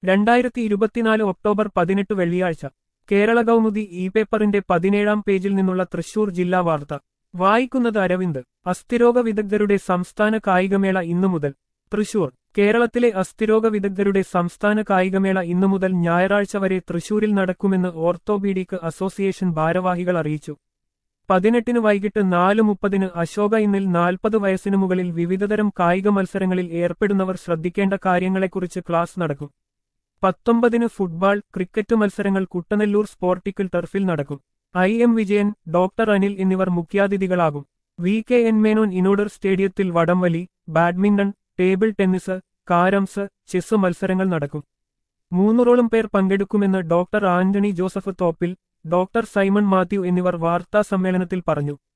രണ്ടായിരത്തി ഇരുപത്തിനാല് ഒക്ടോബർ പതിനെട്ട് വെള്ളിയാഴ്ച കേരള കൗമുദി ഇ പേപ്പറിന്റെ പതിനേഴാം പേജിൽ നിന്നുള്ള തൃശൂർ ജില്ലാ വാർത്ത വായിക്കുന്നത് അരവിന്ദ് അസ്ഥിരോഗ വിദഗ്ധരുടെ സംസ്ഥാന കായികമേള ഇന്നു മുതൽ തൃശൂർ കേരളത്തിലെ അസ്ഥിരോഗ വിദഗ്ധരുടെ സംസ്ഥാന കായികമേള ഇന്നു മുതൽ ഞായറാഴ്ച വരെ തൃശൂരിൽ നടക്കുമെന്ന് ഓർത്തോപീഡിക് അസോസിയേഷൻ ഭാരവാഹികൾ അറിയിച്ചു പതിനെട്ടിന് വൈകിട്ട് നാല് മുപ്പതിന് അശോക ഇന്നിൽ നാൽപ്പത് വയസ്സിനു മുകളിൽ വിവിധതരം കായിക മത്സരങ്ങളിൽ ഏർപ്പെടുന്നവർ ശ്രദ്ധിക്കേണ്ട കാര്യങ്ങളെക്കുറിച്ച് ക്ലാസ് നടക്കും പത്തൊമ്പതിന് ഫുട്ബോൾ ക്രിക്കറ്റ് മത്സരങ്ങൾ കുട്ടനെല്ലൂർ സ്പോർട്ടിക്കൽ ടർഫിൽ നടക്കും I M Vijayan doctor Anil എന്നിവർ മുഖ്യാതിഥികളാകും V K N Menon indoor സ്റ്റേഡിയത്തിൽ വടംവലി badminton table tennis carroms chess മത്സരങ്ങൾ നടക്കും മൂന്നൂറോളം പേർ പങ്കെടുക്കുമെന്ന് ഡോക്ടർ ആന്റണി ജോസഫ് തോപ്പിൽ ഡോക്ടർ സൈമൺ മാത്യു എന്നിവർ വാർത്താ സമ്മേളനത്തിൽ പറഞ്ഞു